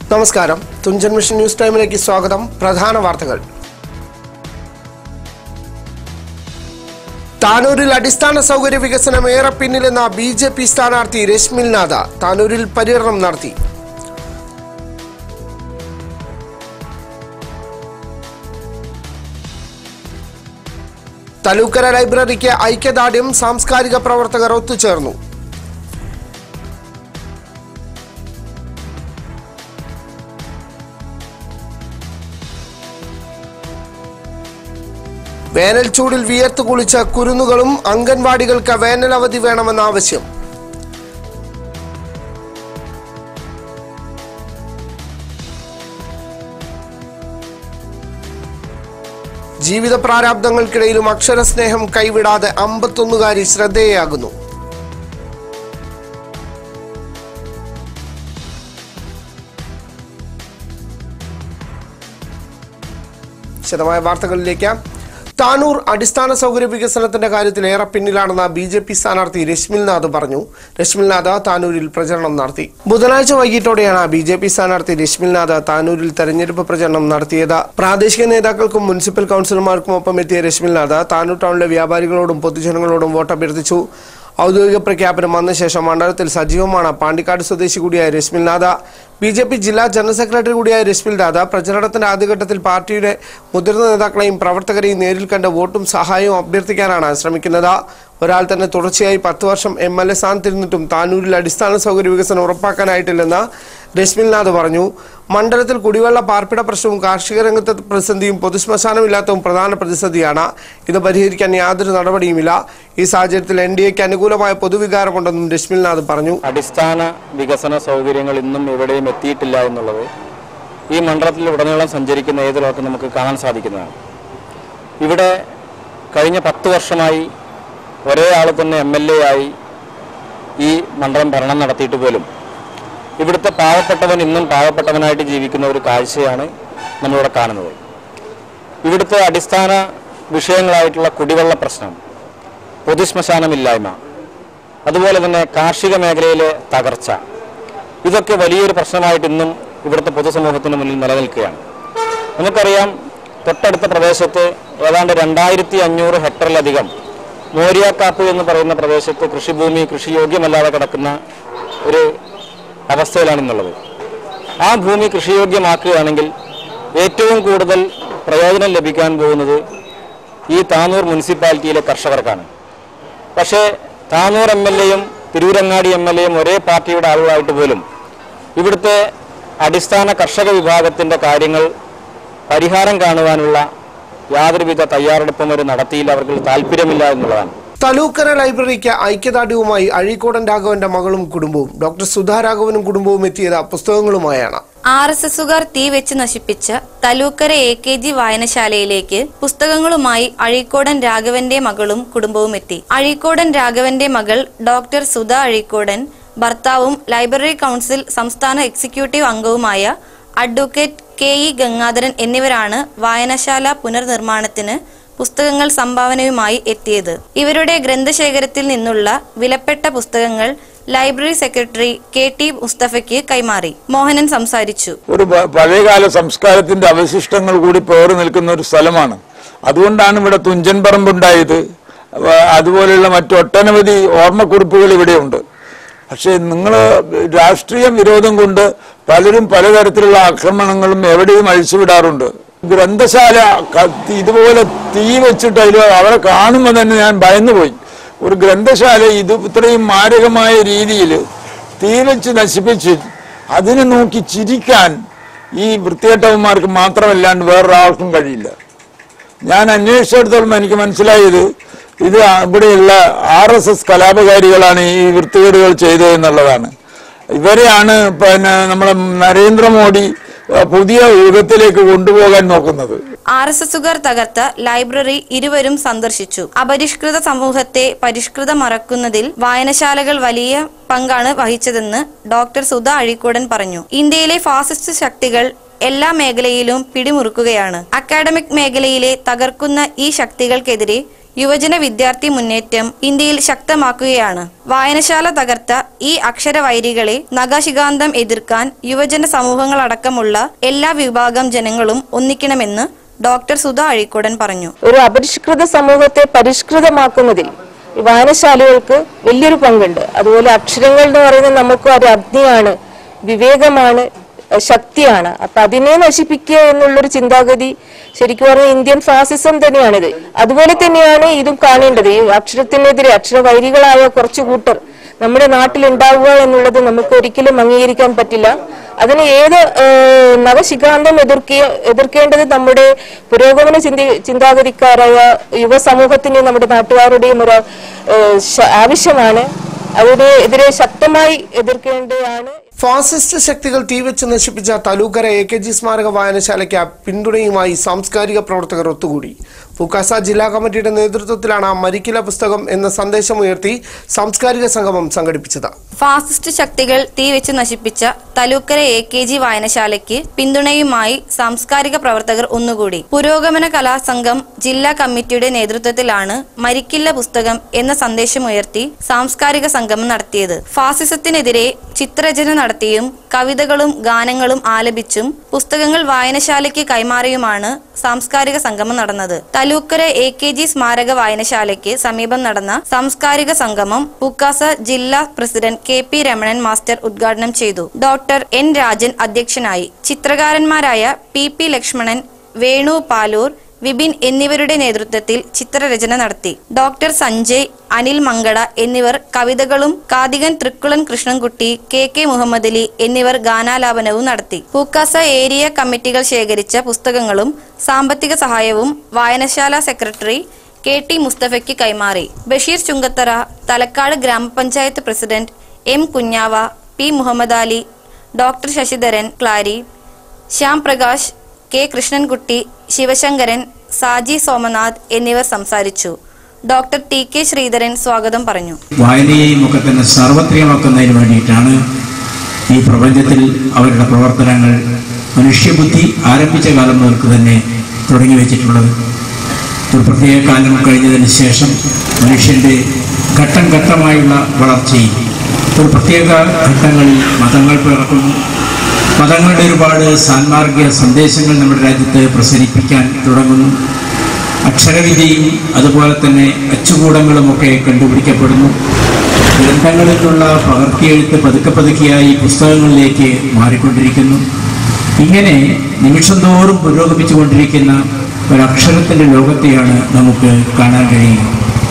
നമസ്കാരം Thunchan mission news ടൈമിലേക്ക് സ്വാഗതം പ്രധാന വാർത്തകൾ താനൂരിൽ അടിസ്ഥാന സൗകര്യ വികസനം ഏറെ പിന്നിലെന്ന ബി ജെ പി സ്ഥാനാർത്ഥി രശ്മിൽ നാഥ താനൂരിൽ പര്യടനം നടത്തി തലൂക്കര ലൈബ്രറിക്ക് ഐക്യദാർഢ്യം സാംസ്കാരിക പ്രവർത്തകർ ഒത്തുചേർന്നു വേനൽ ചൂടിൽ വിയർത്ത് കുളിച്ച കുരുന്നുകളും അംഗൻവാടികൾക്ക് വേനൽ അവധി വേണമെന്ന ആവശ്യം ജീവിത പ്രാരാബ്ദങ്ങൾക്കിടയിലും അക്ഷരസ്നേഹം കൈവിടാതെ അമ്പത്തൊന്നുകാരി ശ്രദ്ധേയാകുന്നു വിശദമായ വാർത്തകളിലേക്ക് താനൂർ അടിസ്ഥാന സൗകര്യ വികസനത്തിന്റെ കാര്യത്തിൽ ഏറെ പിന്നിലാണെന്ന ബി ജെ പി സ്ഥാനാർത്ഥി രശ്മിൽനാഥ് പറഞ്ഞു രശ്മിൽനാഥ് താനൂരിൽ പ്രചരണം നടത്തി ബുധനാഴ്ച വൈകിട്ടോടെയാണ് ബി ജെ പി സ്ഥാനാർത്ഥി രശ്മിൽനാഥ് താനൂരിൽ തെരഞ്ഞെടുപ്പ് പ്രചരണം നടത്തിയത് പ്രാദേശിക നേതാക്കൾക്കും മുനിസിപ്പൽ കൌൺസിലർമാർക്കും ഒപ്പം എത്തിയ രശ്മിൽനാഥ് താനൂർ ടൗണിലെ വ്യാപാരികളോടും പൊതുജനങ്ങളോടും വോട്ടഭ്യർത്ഥിച്ചു ഔദ്യോഗിക പ്രഖ്യാപനം വന്ന ശേഷം മണ്ഡലത്തിൽ സജീവമാണ് പാണ്ടിക്കാട് സ്വദേശി കൂടിയായ രശ്മിൽനാഥ ബി ജെ പി ജില്ലാ ജനറൽ സെക്രട്ടറി കൂടിയായ രശ്മിൽനാഥ പ്രചരണത്തിന്റെ ആദ്യഘട്ടത്തിൽ പാർട്ടിയുടെ മുതിർന്ന നേതാക്കളെയും പ്രവർത്തകരെയും നേരിൽ കണ്ട് വോട്ടും സഹായവും അഭ്യർത്ഥിക്കാനാണ് ശ്രമിക്കുന്നത് ഒരാൾ തന്നെ തുടർച്ചയായി പത്ത് വർഷം എം എൽ എ സ്ഥാനത്തിരുന്നിട്ടും താനൂരിൽ അടിസ്ഥാന സൗകര്യ വികസനം ഉറപ്പാക്കാനായിട്ടില്ലെന്ന് രശ്മിൽനാഥ് പറഞ്ഞു മണ്ഡലത്തിൽ കുടിവെള്ള പാർപ്പിട പ്രശ്നവും കാർഷിക രംഗത്തെ പ്രതിസന്ധിയും പൊതുശ്മശാനമില്ലാത്തതും പ്രധാന പ്രതിസന്ധിയാണ് ഇത് പരിഹരിക്കാൻ യാതൊരു നടപടിയുമില്ല ഈ സാഹചര്യത്തിൽ എൻ ഡി എക്ക് അനുകൂലമായ പൊതുവികാരമുണ്ടെന്നും രശ്മിൽനാഥ് പറഞ്ഞു അടിസ്ഥാന വികസന സൗകര്യങ്ങൾ ഇന്നും എവിടെയും എത്തിയിട്ടില്ല എന്നുള്ളത് ഈ മണ്ഡലത്തിൽ ഉടനീളം സഞ്ചരിക്കുന്ന ഏതൊരാൾക്കും നമുക്ക് കാണാൻ സാധിക്കുന്നതാണ് ഇവിടെ കഴിഞ്ഞ പത്ത് വർഷമായി ഒരേ ആൾ തന്നെ എം എൽ എ ആയി ഈ മണ്ഡലം ഭരണം നടത്തിയിട്ട് പോലും ഇവിടുത്തെ പാവപ്പെട്ടവൻ ഇന്നും പാവപ്പെട്ടവനായിട്ട് ജീവിക്കുന്ന ഒരു കാഴ്ചയാണ് നമ്മളിവിടെ കാണുന്നത് ഇവിടുത്തെ അടിസ്ഥാന വിഷയങ്ങളായിട്ടുള്ള കുടിവെള്ള പ്രശ്നം പൊതുശ്മശാനമില്ലായ്മ അതുപോലെ തന്നെ കാർഷിക മേഖലയിലെ തകർച്ച ഇതൊക്കെ വലിയൊരു പ്രശ്നമായിട്ട് ഇന്നും ഇവിടുത്തെ പൊതുസമൂഹത്തിന് മുന്നിൽ നിലനിൽക്കുകയാണ് നമുക്കറിയാം തൊട്ടടുത്ത പ്രദേശത്ത് ഏതാണ്ട് രണ്ടായിരത്തി അഞ്ഞൂറ് ഹെക്ടറിലധികം മോരിയാക്കാപ്പ് എന്ന് പറയുന്ന പ്രദേശത്ത് കൃഷിഭൂമി കൃഷിയോഗ്യമല്ലാതെ കിടക്കുന്ന ഒരു അവസ്ഥയിലാണ് ഇന്നുള്ളത് ആ ഭൂമി കൃഷിയോഗ്യമാക്കുകയാണെങ്കിൽ ഏറ്റവും കൂടുതൽ പ്രയോജനം ലഭിക്കാൻ പോകുന്നത് ഈ താനൂർ മുനിസിപ്പാലിറ്റിയിലെ കർഷകർക്കാണ് പക്ഷേ താനൂർ എം എൽ എയും തിരൂരങ്ങാടി എം എൽ എയും ഒരേ പാർട്ടിയുടെ ആളുകളായിട്ട് പോലും ഇവിടുത്തെ അടിസ്ഥാന കർഷക വിഭാഗത്തിൻ്റെ കാര്യങ്ങൾ പരിഹാരം കാണുവാനുള്ള യാതൊരുവിധ തയ്യാറെടുപ്പും അവർ നടത്തിയില്ല അവർക്ക് താല്പര്യമില്ല എന്നുള്ളതാണ് തലൂക്കര ലൈബ്രറിക്ക് ഐക്യദാർഢ്യവുമായി അഴീക്കോടൻ രാഘവന്റെ മകളും കുടുംബവും ഡോക്ടർ സുധാ രാഘവനും കുടുംബവും എത്തിയത് പുസ്തകങ്ങളുമായാണ് ആർ എസ് എസുകാർ തീ വെച്ച് നശിപ്പിച്ച തലൂക്കര എ കെ ജി വായനശാലയിലേക്ക് പുസ്തകങ്ങളുമായി അഴീക്കോടൻ രാഘവന്റെ മകളും കുടുംബവും എത്തി അഴീക്കോടൻ രാഘവന്റെ മകൾ ഡോക്ടർ സുധ അഴീക്കോടൻ ഭർത്താവും ലൈബ്രറി കൗൺസിൽ സംസ്ഥാന എക്സിക്യൂട്ടീവ് അംഗവുമായ അഡ്വക്കേറ്റ് കെ ഇ ഗംഗാധരൻ എന്നിവരാണ് വായനശാല പുനർനിർമ്മാണത്തിന് പുസ്തകങ്ങൾ സംഭാവനയുമായി എത്തിയത് ഇവരുടെ ഗ്രന്ഥശേഖരത്തിൽ നിന്നുള്ള വിലപ്പെട്ട പുസ്തകങ്ങൾ ലൈബ്രറി സെക്രട്ടറി കെ ടി മുസ്തഫയ്ക്ക് കൈമാറി മോഹനൻ സംസാരിച്ചു ഒരു പ- പഴയകാല സംസ്കാരത്തിന്റെ അവശിഷ്ടങ്ങൾ കൂടി പേറി നിൽക്കുന്ന ഒരു സ്ഥലമാണ് അതുകൊണ്ടാണ് ഇവിടെ തുഞ്ചൻ പറമ്പുണ്ടായത് വ- അതുപോലെയുള്ള മറ്റു ഒട്ടനവധി ഓർമ്മക്കുറിപ്പുകൾ ഇവിടെയുണ്ട് പക്ഷേ നിങ്ങൾ രാഷ്ട്രീയ വിരോധം കൊണ്ട് പലരും പലതരത്തിലുള്ള ആക്രമണങ്ങളും എവിടെയും അഴിച്ചുവിടാറുണ്ട് ഗ്രന്ഥശാല കത്തി ഇതുപോലെ തീ വെച്ചിട്ട് അതിൽ അവരെ കാണുമ്പോൾ തന്നെ ഞാൻ ഭയന്നുപോയി ഒരു ഗ്രന്ഥശാല ഇത് ഇത്രയും മാരകമായ രീതിയിൽ തീ വെച്ച് നശിപ്പിച്ച് അതിനെ നോക്കി ചിരിക്കാൻ ഈ വൃത്തികെട്ടവന്മാർക്ക് മാത്രമല്ലാണ്ട് വേറൊരാൾക്കും കഴിയില്ല ഞാൻ അന്വേഷിച്ചിടത്തോളം എനിക്ക് മനസ്സിലായത് ഇത് ഇവിടെയുള്ള ആർ എസ് എസ് കലാപകാരികളാണ് ഈ വൃത്തികേടുകൾ ചെയ്തത് എന്നുള്ളതാണ് ഇവരെയാണ് പിന്നെ നമ്മളെ നരേന്ദ്രമോദി അഹ് പുതിയ യുഗത്തിലേക്ക് കൊണ്ടുപോകാൻ നോക്കുന്നത് ആർ എസ് എസുകാർ തകർത്ത ലൈബ്രറി ഇരുവരും സന്ദർശിച്ചു അപരിഷ്കൃത സമൂഹത്തെ പരിഷ്കൃതമറക്കുന്നതിൽ വായനശാലകൾ വലിയ പങ്കാണ് വഹിച്ചതെന്ന് ഡോക്ടർ സുധ അഴീക്കോടൻ പറഞ്ഞു ഇന്ത്യയിലെ ഫാസിസ്റ്റ് ശക്തികൾ എല്ലാ മേഖലയിലും പിടിമുറുക്കുകയാണ് അക്കാഡമിക് മേഖലയിലെ തകർക്കുന്ന ഈ ശക്തികൾക്കെതിരെ യുവജന വിദ്യാർത്ഥി മുന്നേറ്റം ഇന്ത്യയിൽ ശക്തമാക്കുകയാണ് വായനശാല തകർത്ത ഈ അക്ഷരവൈരികളെ നഖശികാന്തം എതിർക്കാൻ യുവജന സമൂഹങ്ങളടക്കമുള്ള എല്ലാ വിഭാഗം ജനങ്ങളും ഒന്നിക്കണമെന്ന് ഡോക്ടർ സുധ അഴീക്കോടൻ പറഞ്ഞു ഒരു അപരിഷ്കൃത സമൂഹത്തെ പരിഷ്കൃതമാക്കുന്നതിൽ ഈ വായനശാലകൾക്ക് വലിയൊരു പങ്കുണ്ട് അതുപോലെ അക്ഷരങ്ങൾ എന്ന് പറയുന്നത് നമുക്ക് ഒരു അഗ്നിയാണ് വിവേകമാണ് അഹ് ശക്തിയാണ് അപ്പൊ അതിനെ നശിപ്പിക്കുക എന്നുള്ളൊരു ചിന്താഗതി ശരിക്കും പറഞ്ഞാൽ ഇന്ത്യൻ ഫാസിസം തന്നെയാണിത് അതുപോലെ തന്നെയാണ് ഇതും കാണേണ്ടത് ഈ അക്ഷരത്തിനെതിരെ അക്ഷരവൈരികളായ കുറച്ചു കൂട്ടർ നമ്മുടെ നാട്ടിൽ ഉണ്ടാവുക എന്നുള്ളത് നമുക്ക് ഒരിക്കലും അംഗീകരിക്കാൻ പറ്റില്ല അതിന് ഏത് ഏഹ്, നവശിഖാന്തം എതിർക്കുക എതിർക്കേണ്ടത് നമ്മുടെ പുരോഗമന ചിന്തി ചിന്താഗതിക്കാരായ യുവസമൂഹത്തിന്റെയും നമ്മുടെ നാട്ടുകാരുടെയും ഒരു ഏഹ്, ശ- ആവശ്യമാണ് അതിനെതിരെ ശക്തമായി എതിർക്കേണ്ടതാണ് ഫാസിസ്റ്റ് ശക്തികൾ തീവെച്ച് നശിപ്പിച്ച തലൂക്കര എ കെ ജി സ്മാരക വായനശാലയ്ക്ക് പിന്തുണയുമായി സാംസ്കാരിക പ്രവർത്തകർ ഒത്തുകൂടി ഫുക്കാസ ജില്ലാ കമ്മിറ്റിയുടെ നേതൃത്വത്തിലാണ് മരിക്കില പുസ്തകം എന്ന സന്ദേശമുയർത്തി സാംസ്കാരിക സംഗമം സംഘടിപ്പിച്ചത് ഫാസിസ്റ്റ് ശക്തികൾ തീവെച്ച് നശിപ്പിച്ച തലൂക്കര എ കെ ജി വായനശാലയ്ക്ക് പിന്തുണയുമായി സാംസ്കാരിക പ്രവർത്തകർ ഒന്നുകൂടി പുരോഗമന കലാസംഘം ജില്ലാ കമ്മിറ്റിയുടെ നേതൃത്വത്തിലാണ് മരിക്കില്ല പുസ്തകം എന്ന സന്ദേശമുയർത്തി സാംസ്കാരിക സംഗമം നടത്തിയത് ഫാസിസത്തിനെതിരെ ചിത്രരചന നടത്തിയും കവിതകളും ഗാനങ്ങളും ആലപിച്ചും പുസ്തകങ്ങൾ വായനശാലയ്ക്ക് കൈമാറിയുമാണ് സാംസ്കാരിക സംഗമം നടന്നത് തലൂക്കര എ കെ ജി സ്മാരക വായനശാലയ്ക്ക് സമീപം നടന്ന സാംസ്കാരിക സംഗമം പൂക്കാസ ജില്ലാ president K P Ramanan master ഉദ്ഘാടനം ചെയ്തു ഡോക്ടർ എൻ രാജൻ അധ്യക്ഷനായി ചിത്രകാരന്മാരായ പി പി ലക്ഷ്മണൻ വേണു പാലൂർ വിപിൻ എന്നിവരുടെ നേതൃത്വത്തിൽ ചിത്രരചന നടത്തി ഡോക്ടർ സഞ്ജയ് അനിൽ മങ്കട എന്നിവർ കവിതകളും കാതികൻ തൃക്കുളൻ കൃഷ്ണൻകുട്ടി കെ കെ മുഹമ്മദ് അലി എന്നിവർ ഗാനാലാപനവും നടത്തി പൂക്കാസ ഏരിയ കമ്മിറ്റികൾ ശേഖരിച്ച പുസ്തകങ്ങളും സാമ്പത്തിക സഹായവും വായനശാല സെക്രട്ടറി കെ ടി മുസ്തഫയ്ക്ക് കൈമാറി ബഷീർ ചുങ്കത്തറ തലക്കാട് ഗ്രാമപഞ്ചായത്ത് president M Kunhava P Muhammad Ali doctor Sasidharan Klari Shyam Prakash K Krishnankutty Sivasankaran Saji Somanath എന്നിവർ സംസാരിച്ചു ഡോക്ടർ ടി കെ ശ്രീധരൻ സ്വാഗതം പറഞ്ഞു വായനയെയും ഒക്കെ തന്നെ സാർവത്രികമാക്കുന്നതിന് വേണ്ടിയിട്ടാണ് ഈ പ്രപഞ്ചത്തിൽ അവരുടെ പ്രവർത്തനങ്ങൾ മനുഷ്യബുദ്ധി ആരംഭിച്ച കാലം മുതൽക്ക് തന്നെ തുടങ്ങി വെച്ചിട്ടുള്ളത് ഒരു പ്രത്യേക കാലം കഴിഞ്ഞതിന് ശേഷം മനുഷ്യൻ്റെ ഘട്ടം ഘട്ടമായുള്ള വളർച്ചയും ഒരു പ്രത്യേക ഘട്ടങ്ങളിൽ മതങ്ങൾ പിറക്കുന്നു മതങ്ങളുടെ ഒരുപാട് സാൻമാർഗിക സന്ദേശങ്ങൾ നമ്മുടെ രാജ്യത്ത് പ്രസരിപ്പിക്കാൻ തുടങ്ങുന്നു അക്ഷരവിദ്യയും അതുപോലെ തന്നെ അച്ചുകൂടങ്ങളുമൊക്കെ കണ്ടുപിടിക്കപ്പെടുന്നു ഗ്രന്ഥങ്ങളിലുള്ള പകർത്തിയെഴുത്ത് പതുക്കെ പതുക്കെയായി പുസ്തകങ്ങളിലേക്ക് മാറിക്കൊണ്ടിരിക്കുന്നു ഇങ്ങനെ നിമിഷം തോറും പുരോഗമിച്ചുകൊണ്ടിരിക്കുന്ന ഒരക്ഷരത്തിൻ്റെ ലോകത്തെയാണ് നമുക്ക് കാണാൻ കഴിയുക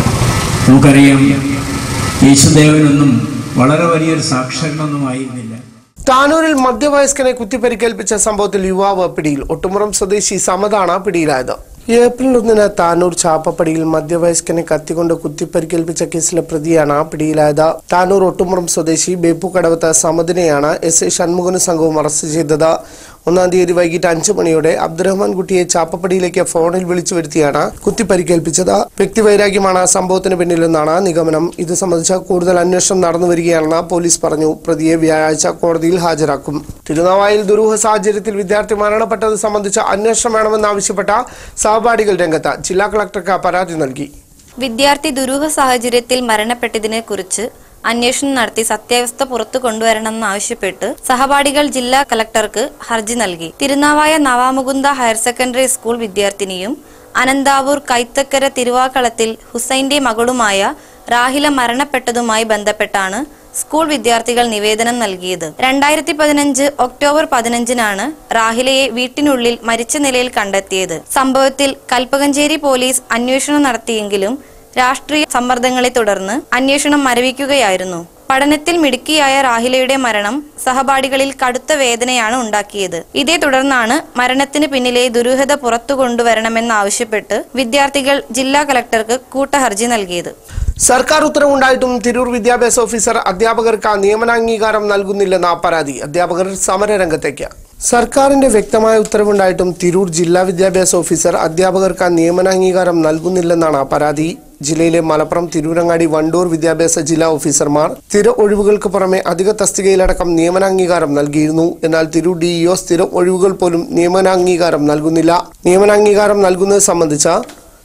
നമുക്കറിയാം യേശുദേവനൊന്നും വളരെ വലിയൊരു സാക്ഷരനൊന്നും ആയിരുന്നില്ല താനൂരിൽ മധ്യവയസ്കനെ കുത്തിപ്പരിക്കേൽപ്പിച്ച സംഭവത്തിൽ യുവാവ് പിടിയിൽ ഒട്ടുമുറം സ്വദേശി സമതാണ് പിടിയിലായത് ഏപ്രിൽ ഒന്നിന് താനൂർ ചാപ്പപ്പടിയിൽ മധ്യവയസ്കനെ കത്തിക്കൊണ്ട് കുത്തിപ്പരിക്കേൽപ്പിച്ച കേസിലെ പ്രതിയാണ് പിടിയിലായത് താനൂർ ഒട്ടുമുറം സ്വദേശി ബേപ്പുകടവത്ത് സമദിനെയാണ് എസ് ഐ ഷൺമുഖനും സംഘവും അറസ്റ്റ് ചെയ്തത് ഒന്നാം തീയതി വൈകിട്ട് അഞ്ചു മണിയോടെ അബ്ദുറഹ്മാൻ കുട്ടിയെ ചാപ്പപ്പടിയിലേക്ക് ഫോണിൽ വിളിച്ചു വരുത്തിയാണ് കുത്തിപ്പരിക്കേൽപ്പിച്ചത് വ്യക്തിവൈരാഗ്യമാണ് സംഭവത്തിന് പിന്നിലെന്നാണ് നിഗമനം ഇത് സംബന്ധിച്ച കൂടുതൽ അന്വേഷണം നടന്നു വരികയാണെന്ന് പോലീസ് പറഞ്ഞു പ്രതിയെ വ്യാഴാഴ്ച കോടതിയിൽ ഹാജരാക്കും തിരുനാവായിൽ ദുരൂഹ സാഹചര്യത്തിൽ വിദ്യാർത്ഥി മരണപ്പെട്ടത് സംബന്ധിച്ച അന്വേഷണം വേണമെന്നാവശ്യപ്പെട്ട സഹപാഠികൾ രംഗത്ത് ജില്ലാ കളക്ടർക്ക് പരാതി നൽകി വിദ്യാർത്ഥി ദുരൂഹ സാഹചര്യത്തിൽ മരണപ്പെട്ടതിനെ കുറിച്ച് അന്വേഷണം നടത്തി സത്യാവസ്ഥ പുറത്തു കൊണ്ടുവരണമെന്നാവശ്യപ്പെട്ട് സഹപാഠികൾ ജില്ലാ കളക്ടർക്ക് ഹർജി നൽകി Tirunavaya Navamukunda higher secondary school വിദ്യാർത്ഥിനിയും അനന്താവൂർ കൈത്തക്കര തിരുവാക്കളത്തിൽ ഹുസൈന്റെ മകളുമായ റാഹില മരണപ്പെട്ടതുമായി ബന്ധപ്പെട്ടാണ് സ്കൂൾ വിദ്യാർത്ഥികൾ നിവേദനം നൽകിയത് രണ്ടായിരത്തി പതിനഞ്ച് ഒക്ടോബർ പതിനഞ്ചിനാണ് റാഹിലയെ വീട്ടിനുള്ളിൽ മരിച്ച നിലയിൽ കണ്ടെത്തിയത് സംഭവത്തിൽ കൽപ്പകഞ്ചേരി പോലീസ് അന്വേഷണം നടത്തിയെങ്കിലും രാഷ്ട്രീയ സമ്മർദ്ദങ്ങളെ തുടർന്ന് അന്വേഷണം മരവിക്കുകയായിരുന്നു പഠനത്തിൽ മിടുക്കിയായ റാഹിലയുടെ മരണം സഹപാഠികളിൽ കടുത്ത വേദനയാണ് ഉണ്ടാക്കിയത് ഇതേ തുടർന്നാണ് മരണത്തിന് പിന്നിലെ ദുരൂഹത പുറത്തു കൊണ്ടുവരണമെന്നാവശ്യപ്പെട്ട് വിദ്യാർത്ഥികൾ ജില്ലാ കലക്ടർക്ക് കൂട്ടഹർജി നൽകിയത് സർക്കാർ ഉത്തരവുണ്ടായിട്ടും തിരൂർ വിദ്യാഭ്യാസ ഓഫീസർ അധ്യാപകർക്ക് നിയമനാംഗീകാരം നൽകുന്നില്ലെന്ന പരാതി അധ്യാപകർ സമരരംഗത്തേക്ക് സർക്കാരിന്റെ വ്യക്തമായ ഉത്തരവുണ്ടായിട്ടും തിരൂർ ജില്ലാ വിദ്യാഭ്യാസ ഓഫീസർ അധ്യാപകർക്ക് നിയമനാംഗീകാരം നൽകുന്നില്ലെന്നാണ് പരാതി ജില്ലയിലെ മലപ്പുറം തിരൂരങ്ങാടി വണ്ടൂർ വിദ്യാഭ്യാസ ജില്ലാ ഓഫീസർമാർ സ്ഥിര ഒഴിവുകൾക്ക് പുറമെ അധിക തസ്തികയിലടക്കം നിയമനാംഗീകാരം നൽകിയിരുന്നു എന്നാൽ തിരൂർ ഡിഇഒ സ്ഥിര ഒഴിവുകൾ പോലും നിയമനാംഗീകാരം നൽകുന്നില്ല നിയമനാംഗീകാരം നൽകുന്നത് സംബന്ധിച്ച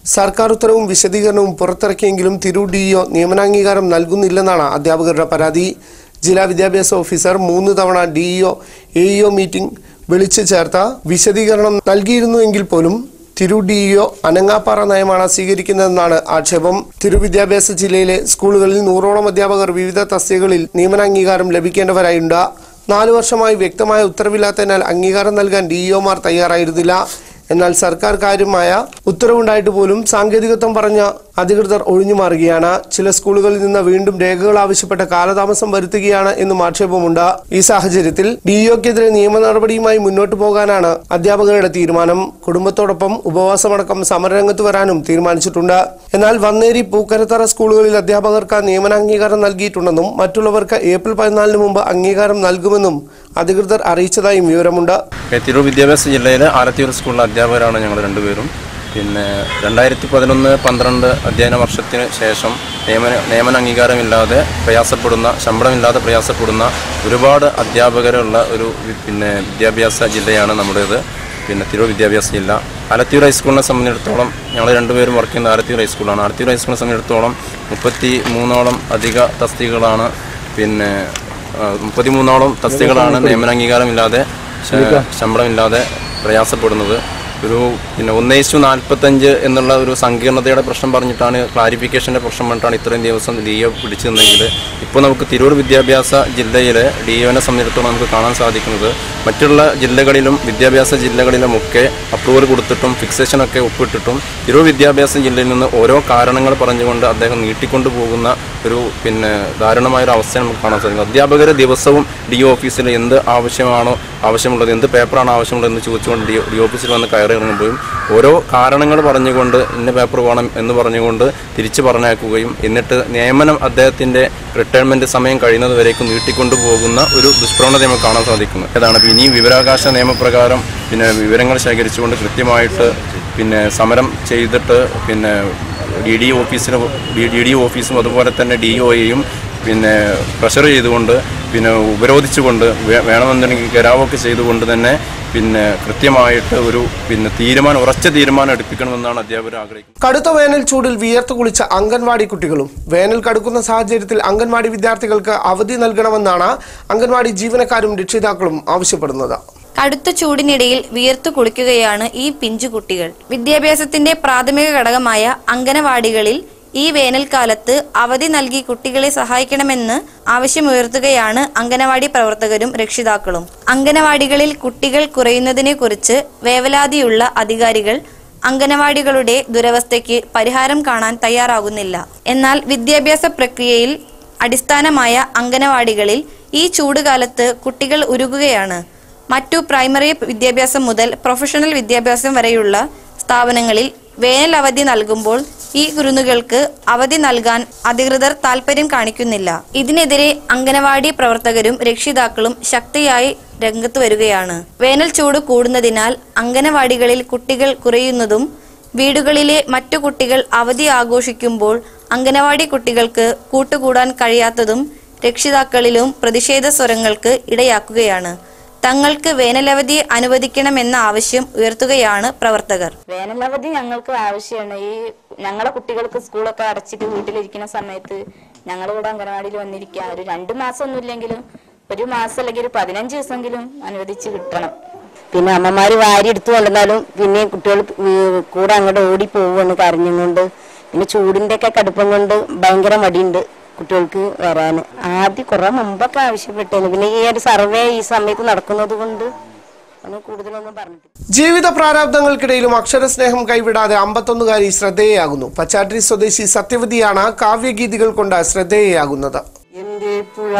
സർക്കാർ ഉത്തരവും വിശദീകരണവും പുറത്തിറക്കിയെങ്കിലും തിരൂർ ഡിഇഒ നിയമനാംഗീകാരം നൽകുന്നില്ലെന്നാണ് അധ്യാപകരുടെ പരാതി ജില്ലാ വിദ്യാഭ്യാസ ഓഫീസർ മൂന്ന് തവണ ഡിഇഒ എഇഒ മീറ്റിംഗ് വിളിച്ചു ചേർത്ത വിശദീകരണം നൽകിയിരുന്നുവെങ്കിൽ പോലും തിരു ഡിഇഒ അനങ്ങാപ്പാറ നയമാണ് സ്വീകരിക്കുന്നതെന്നാണ് ആക്ഷേപം തിരുവിദ്യാഭ്യാസ ജില്ലയിലെ സ്കൂളുകളിൽ നൂറോളം അധ്യാപകർ വിവിധ തസ്തികകളിൽ നിയമനാംഗീകാരം ലഭിക്കേണ്ടവരായുണ്ട് നാലു വർഷമായി വ്യക്തമായ ഉത്തരവില്ലാത്തതിനാൽ അംഗീകാരം നൽകാൻ ഡിഇഒമാർ തയ്യാറായിരുന്നില്ല എന്നാൽ സർക്കാർ കാര്യമായ ഉത്തരവുണ്ടായിട്ട് പോലും സാങ്കേതികത്വം പറഞ്ഞ അധികൃതർ ഒഴിഞ്ഞു മാറുകയാണ് ചില സ്കൂളുകളിൽ നിന്ന് വീണ്ടും രേഖകൾ ആവശ്യപ്പെട്ട കാലതാമസം വരുത്തുകയാണ് എന്നും ആക്ഷേപമുണ്ട് ഈ സാഹചര്യത്തിൽ ഡിഇഒക്കെതിരെ നിയമ നടപടിയുമായി മുന്നോട്ടു പോകാനാണ് അധ്യാപകരുടെ തീരുമാനം കുടുംബത്തോടൊപ്പം ഉപവാസമടക്കം സമരരംഗത്ത് വരാനും തീരുമാനിച്ചിട്ടുണ്ട് എന്നാൽ വന്നേരി പൂക്കരത്തറ സ്കൂളുകളിൽ അധ്യാപകർക്ക് നിയമനാംഗീകാരം നൽകിയിട്ടുണ്ടെന്നും മറ്റുള്ളവർക്ക് ഏപ്രിൽ പതിനാലിന് മുമ്പ് അംഗീകാരം നൽകുമെന്നും അധികൃതർ അറിയിച്ചതായും വിവരമുണ്ട് തിരൂർ വിദ്യാഭ്യാസ ജില്ലയിലെ ആലത്തിയൂർ സ്കൂളിലെ അധ്യാപകരാണ് ഞങ്ങൾ രണ്ടുപേരും പിന്നെ രണ്ടായിരത്തി പതിനൊന്ന് പന്ത്രണ്ട് അധ്യയന വർഷത്തിന് ശേഷം നിയമന നിയമന അംഗീകാരമില്ലാതെ പ്രയാസപ്പെടുന്ന ശമ്പളമില്ലാതെ പ്രയാസപ്പെടുന്ന ഒരുപാട് അധ്യാപകരുള്ള ഒരു വി- പിന്നെ വിദ്യാഭ്യാസ ജില്ലയാണ് നമ്മുടേത് പിന്നെ തിരൂർ വിദ്യാഭ്യാസ ജില്ല ആലത്തിയൂർ ഹൈസ്കൂളിനെ സംബന്ധിച്ചിടത്തോളം ഞങ്ങൾ രണ്ടുപേരും വർക്ക് ചെയ്യുന്ന ആലത്തിയൂർ ഹൈസ്കൂളാണ് ആലത്തിയൂർ ഹൈസ്കൂളിനെ സംബന്ധിച്ചിടത്തോളം മുപ്പത്തി മൂന്നോളം അധിക തസ്തികകളാണ് പിന്നെ ആ, മുപ്പത്തിമൂന്നോളം തസ്തികകളാണ് നിയമനാംഗീകാരമില്ലാതെ ശ- ശമ്പളമില്ലാതെ പ്രയാസപ്പെടുന്നത് ഒരു പിന്നെ ഒന്നേശു നാൽപ്പത്തഞ്ച് എന്നുള്ള ഒരു സങ്കീർണതയുടെ പ്രശ്നം പറഞ്ഞിട്ടാണ് ക്ലാരിഫിക്കേഷൻ്റെ പ്രശ്നം പറഞ്ഞിട്ടാണ് ഇത്രയും ദിവസം ഡി ഒ പിടിച്ചു നിന്നെങ്കിൽ ഇപ്പോൾ നമുക്ക് തിരൂർ വിദ്യാഭ്യാസ ജില്ലയിലെ ഡി ഒനെ സംബന്ധിച്ചിടത്തോളം നമുക്ക് കാണാൻ സാധിക്കുന്നത് മറ്റുള്ള ജില്ലകളിലും വിദ്യാഭ്യാസ ജില്ലകളിലുമൊക്കെ അപ്രൂവൽ കൊടുത്തിട്ടും ഫിക്സേഷനൊക്കെ ഒപ്പിട്ടിട്ടും തിരൂർ വിദ്യാഭ്യാസ ജില്ലയിൽ നിന്ന് ഓരോ കാരണങ്ങൾ പറഞ്ഞുകൊണ്ട് അദ്ദേഹം നീട്ടിക്കൊണ്ടു പോകുന്ന ഒരു പിന്നെ ദാരുണമായ ഒരു അവസ്ഥ നമുക്ക് കാണാൻ സാധിക്കും അധ്യാപകർ ദിവസവും ഡി ഒ ഓഫീസിൽ എന്ത് ആവശ്യമാണോ ആവശ്യമുള്ളത് എന്ത് പേപ്പറാണ് ആവശ്യമുള്ളത് എന്ന് ചോദിച്ചുകൊണ്ട് ഡി ഡി ഓഫീസിൽ വന്ന് കയറി ഇറങ്ങുമ്പോഴും ഓരോ കാരണങ്ങൾ പറഞ്ഞുകൊണ്ട് ഇന്ന പേപ്പർ വേണം എന്ന് പറഞ്ഞുകൊണ്ട് തിരിച്ചു പറഞ്ഞേക്കുകയും എന്നിട്ട് നിയമനം അദ്ദേഹത്തിൻ്റെ റിട്ടയർമെൻറ്റ് സമയം കഴിയുന്നത് വരേക്കും നീട്ടിക്കൊണ്ടു പോകുന്ന ഒരു ദുഷ്പ്രവണത നമുക്ക് കാണാൻ സാധിക്കുന്നു അതാണ് അപ്പോൾ ഇനിയും വിവരാവകാശ നിയമപ്രകാരം പിന്നെ വിവരങ്ങൾ ശേഖരിച്ചുകൊണ്ട് കൃത്യമായിട്ട് പിന്നെ സമരം ചെയ്തിട്ട് പിന്നെ ഡി ഡി ഓഫീസിന് ഡി ഡി ഓഫീസും അതുപോലെ തന്നെ ഡി ഒയെയും പിന്നെ പ്രഷർ ചെയ്തുകൊണ്ട് പിന്നെ ഉപരോധിച്ചുകൊണ്ട് വേ- വേണമെന്നുണ്ടെങ്കിൽ ഗരാവൊക്കെ ചെയ്തുകൊണ്ട് തന്നെ പിന്നെ കൃത്യമായിട്ട് ഒരു പിന്നെ തീരുമാനം ഉറച്ച തീരുമാനം എടുപ്പിക്കണമെന്നാണ് അധ്യാപകർ ആഗ്രഹിക്കുന്നത് കടുത്ത വേനൽ ചൂടിൽ വിയർത്ത് കുളിച്ച അംഗൻവാടി കുട്ടികളും വേനൽ കടുക്കുന്ന സാഹചര്യത്തിൽ അംഗൻവാടി വിദ്യാർത്ഥികൾക്ക് അവധി നൽകണമെന്നാണ് അംഗൻവാടി ജീവനക്കാരും രക്ഷിതാക്കളും ആവശ്യപ്പെടുന്നത് കടുത്ത ചൂടിനിടയിൽ വിയർത്തു കുളിക്കുകയാണ് ഈ പിഞ്ചു കുട്ടികൾ വിദ്യാഭ്യാസത്തിന്റെ പ്രാഥമിക ഘടകമായ അംഗനവാടികളിൽ ഈ വേനൽക്കാലത്ത് അവധി നൽകി കുട്ടികളെ സഹായിക്കണമെന്ന് ആവശ്യമുയർത്തുകയാണ് അംഗനവാടി പ്രവർത്തകരും രക്ഷിതാക്കളും അംഗനവാടികളിൽ കുട്ടികൾ കുറയുന്നതിനെക്കുറിച്ച് വേവലാതിയുള്ള അധികാരികൾ അംഗനവാടികളുടെ ദുരവസ്ഥയ്ക്ക് പരിഹാരം കാണാൻ തയ്യാറാകുന്നില്ല എന്നാൽ വിദ്യാഭ്യാസ പ്രക്രിയയിൽ അടിസ്ഥാനമായ അംഗനവാടികളിൽ ഈ ചൂടുകാലത്ത് കുട്ടികൾ ഉരുകുകയാണ് മറ്റു പ്രൈമറി വിദ്യാഭ്യാസം മുതൽ പ്രൊഫഷണൽ വിദ്യാഭ്യാസം വരെയുള്ള സ്ഥാപനങ്ങളിൽ വേനൽ അവധി നൽകുമ്പോൾ ഈ കുരുന്നുകൾക്ക് അവധി നൽകാൻ അധികൃതർ താൽപര്യം കാണിക്കുന്നില്ല ഇതിനെതിരെ അംഗനവാടി പ്രവർത്തകരും രക്ഷിതാക്കളും ശക്തിയായി രംഗത്ത് വരികയാണ് വേനൽ ചൂട് കൂടുന്നതിനാൽ അംഗനവാടികളിൽ കുട്ടികൾ കുറയുന്നതും വീടുകളിലെ മറ്റു കുട്ടികൾ അവധി ആഘോഷിക്കുമ്പോൾ അംഗനവാടി കുട്ടികൾക്ക് കൂട്ടുകൂടാൻ കഴിയാത്തതും രക്ഷിതാക്കളിലും പ്രതിഷേധ സ്വരങ്ങൾക്ക് ഇടയാക്കുകയാണ് തങ്ങൾക്ക് വേനലവധി അനുവദിക്കണമെന്ന ആവശ്യം ഉയർത്തുകയാണ് പ്രവർത്തകർ വേനലവധി ഞങ്ങൾക്ക് ആവശ്യമാണ് ഈ ഞങ്ങളെ കുട്ടികൾക്ക് സ്കൂളൊക്കെ അടച്ചിട്ട് വീട്ടിലിരിക്കുന്ന സമയത്ത് ഞങ്ങൾ ഇവിടെ അംഗനവാടിയിൽ വന്നിരിക്കുക ഒരു രണ്ട് മാസം ഒന്നും ഇല്ലെങ്കിലും ഒരു മാസം അല്ലെങ്കിൽ ഒരു പതിനഞ്ച് ദിവസമെങ്കിലും അനുവദിച്ച് കിട്ടണം പിന്നെ അമ്മമാര് വാരി എടുത്തു കൊണ്ടുവന്നാലും പിന്നെ കുട്ടികൾ കൂടെ അങ്ങോട്ട് ഓടി പോവുകയാണ് കരഞ്ഞുകൊണ്ട് പിന്നെ ചൂടിന്റെ ഒക്കെ കടുപ്പം കൊണ്ട് ഭയങ്കര മടിയുണ്ട് കുട്ടികൾക്ക് വരാൻ ആദ്യം കുറെ മുമ്പൊക്കെ ആവശ്യപ്പെട്ടേന് പിന്നെ ഈ ഒരു സർവേ ഈ സമയത്ത് നടക്കുന്നത് കൊണ്ട് ഒന്നും കൂടുതലൊന്നും പറഞ്ഞിട്ടില്ല ജീവിത പ്രാരാബ്ദങ്ങൾക്കിടയിലും അക്ഷരസ്നേഹം കൈവിടാതെ അമ്പത്തൊന്നുകാരി ശ്രദ്ധേയയാകുന്നു പച്ചാട്ടി സ്വദേശി സത്യവതിയാണ് കാവ്യഗീതികൾ കൊണ്ട് ശ്രദ്ധേയയാകുന്നത് എന്റെ പുഴ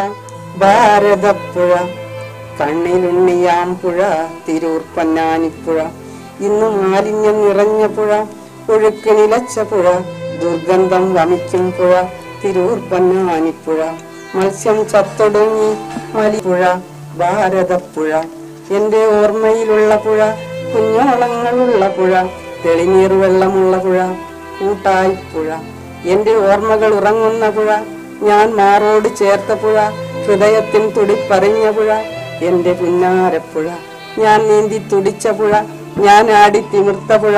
ഭാരതപ്പുഴ കണ്ണിലുണ്ണിയാം പുഴ തിരൂർ പൊന്നാനിപ്പുഴ ഇന്ന് മാലിന്യം നിറഞ്ഞ പുഴ ഒഴുക്ക് നിലച്ച പുഴ ദുർഗന്ധം വമിക്കും പുഴ തിരൂർ പൊന്നാനിപ്പുഴ മത്സ്യം ചത്തൊടുങ്ങി മലിപ്പുഴ ഭാരതപ്പുഴ എന്റെ ഓർമ്മയിലുള്ള പുഴ കുഞ്ഞോളങ്ങളുള്ള പുഴ തെളിനീർ വെള്ളമുള്ള പുഴ കൂട്ടായിപ്പുഴ എന്റെ ഓർമ്മകൾ ഉറങ്ങുന്ന പുഴ ഞാൻ മാറോട് ചേർത്ത പുഴ ഹൃദയത്തിൽ തുടിപ്പറിഞ്ഞ പുഴ എന്റെ പുന്നാരപ്പുഴ ഞാൻ നീന്തി തുടിച്ച പുഴ ഞാൻ ആടി തിമിർത്ത പുഴ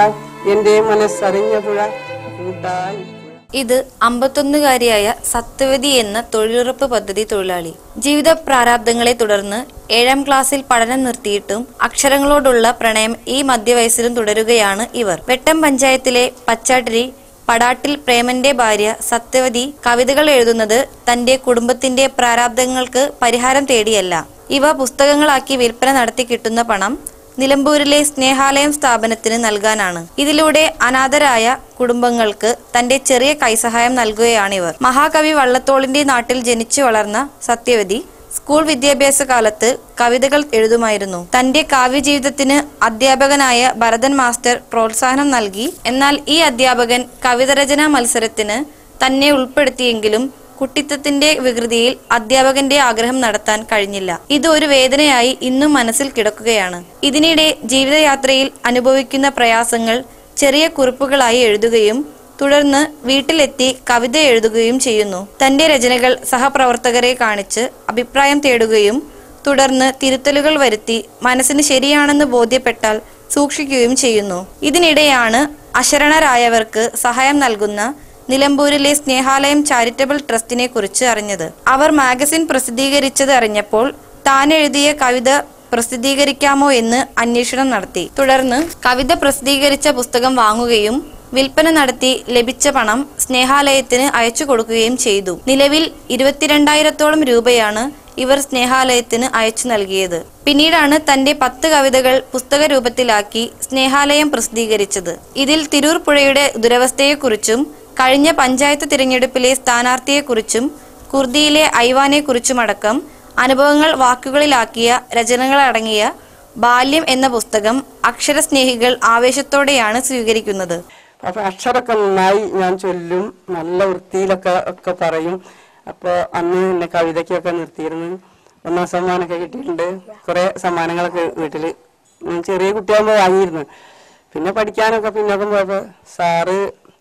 എന്റെ മനസ്സറിഞ്ഞ പുഴ കൂട്ടായി പുഴ ഇത് അമ്പത്തൊന്നുകാരിയായ സത്യവതി എന്ന തൊഴിലുറപ്പ് പദ്ധതി തൊഴിലാളി ജീവിത പ്രാരാബ്ദങ്ങളെ തുടർന്ന് ഏഴാം ക്ലാസ്സിൽ പഠനം നിർത്തിയിട്ടും അക്ഷരങ്ങളോടുള്ള പ്രണയം ഈ മധ്യവയസ്സിലും തുടരുകയാണ് ഇവർ വെട്ടം പഞ്ചായത്തിലെ പച്ചാട്ടിരി പടാട്ടിൽ പ്രേമന്റെ ഭാര്യ സത്യവതി കവിതകൾ എഴുതുന്നത് തന്റെ കുടുംബത്തിന്റെ പ്രാരാബ്ദങ്ങൾക്ക് പരിഹാരം തേടിയല്ല ഇവ പുസ്തകങ്ങളാക്കി വിൽപ്പന നടത്തി കിട്ടുന്ന പണം നിലമ്പൂരിലെ സ്നേഹാലയം സ്ഥാപനത്തിന് നൽകാനാണ് ഇതിലൂടെ അനാഥരായ കുടുംബങ്ങൾക്ക് തന്റെ ചെറിയ കൈസഹായം നൽകുകയാണിവർ മഹാകവി വള്ളത്തോളിന്റെ നാട്ടിൽ ജനിച്ചു വളർന്ന സത്യവതി സ്കൂൾ വിദ്യാഭ്യാസ കാലത്ത് കവിതകൾ എഴുതുമായിരുന്നു തന്റെ കാവ്യജീവിതത്തിന് അധ്യാപകനായ ഭരതൻ മാസ്റ്റർ പ്രോത്സാഹനം നൽകി എന്നാൽ ഈ അധ്യാപകൻ കവിതരചനാ മത്സരത്തിന് തന്നെ ഉൾപ്പെടുത്തിയെങ്കിലും കുട്ടിത്തത്തിന്റെ വികൃതിയിൽ അധ്യാപകന്റെ ആഗ്രഹം നടത്താൻ കഴിഞ്ഞില്ല ഇത് ഒരു വേദനയായി ഇന്നും മനസ്സിൽ കിടക്കുകയാണ് ഇതിനിടെ ജീവിതയാത്രയിൽ അനുഭവിക്കുന്ന പ്രയാസങ്ങൾ ചെറിയ കുറിപ്പുകളായി എഴുതുകയും തുടർന്ന് വീട്ടിലെത്തി കവിത എഴുതുകയും ചെയ്യുന്നു തന്റെ രചനകൾ സഹപ്രവർത്തകരെ കാണിച്ച് അഭിപ്രായം തേടുകയും തുടർന്ന് തിരുത്തലുകൾ വരുത്തി മനസ്സിന് ശരിയാണെന്ന് ബോധ്യപ്പെട്ടാൽ സൂക്ഷിക്കുകയും ചെയ്യുന്നു ഇതിനിടെയാണ് അശരണരായവർക്ക് സഹായം നൽകുന്ന നിലമ്പൂരിലെ സ്നേഹാലയം ചാരിറ്റബിൾ ട്രസ്റ്റിനെ കുറിച്ച് അറിഞ്ഞത് അവർ മാഗസിൻ പ്രസിദ്ധീകരിച്ചത് അറിഞ്ഞപ്പോൾ താൻ എഴുതിയ കവിത പ്രസിദ്ധീകരിക്കാമോ എന്ന് അന്വേഷണം നടത്തി തുടർന്ന് കവിത പ്രസിദ്ധീകരിച്ച പുസ്തകം വാങ്ങുകയും വിൽപ്പന നടത്തി ലഭിച്ച പണം സ്നേഹാലയത്തിന് അയച്ചു കൊടുക്കുകയും ചെയ്തു നിലവിൽ ഇരുപത്തിരണ്ടായിരത്തോളം രൂപയാണ് ഇവർ സ്നേഹാലയത്തിന് അയച്ചു നൽകിയത് പിന്നീടാണ് തന്റെ പത്ത് കവിതകൾ പുസ്തക രൂപത്തിലാക്കി സ്നേഹാലയം പ്രസിദ്ധീകരിച്ചത് ഇതിൽ തിരൂർ പുഴയുടെ ദുരവസ്ഥയെക്കുറിച്ചും കഴിഞ്ഞ പഞ്ചായത്ത് തിരഞ്ഞെടുപ്പിലെ സ്ഥാനാർത്ഥിയെക്കുറിച്ചും കുർദിയിലെ ഐവാനെക്കുറിച്ചുമടക്കം അനുഭവങ്ങൾ വാക്കുകളിലാക്കിയ രചനകളടങ്ങിയ ബാല്യം എന്ന പുസ്തകം അക്ഷരസ്നേഹികൾ ആവേശത്തോടെയാണ് സ്വീകരിക്കുന്നത് അപ്പൊ അക്ഷരമൊക്കെ നന്നായി ഞാൻ ചൊല്ലും നല്ല വൃത്തിയിലൊക്കെ ഒക്കെ പറയും അപ്പൊ അന്ന് എന്നെ കവിതയ്ക്കൊക്കെ നിർത്തിയിരുന്നു ഒന്നാം സമ്മാനമൊക്കെ കിട്ടിയിട്ടുണ്ട് കുറെ സമ്മാനങ്ങളൊക്കെ വീട്ടില് ഞാൻ ചെറിയ കുട്ടിയാകുമ്പോൾ വാങ്ങിയിരുന്നു പിന്നെ പഠിക്കാനൊക്കെ പിന്നോക്കം പോയപ്പോ സാറ്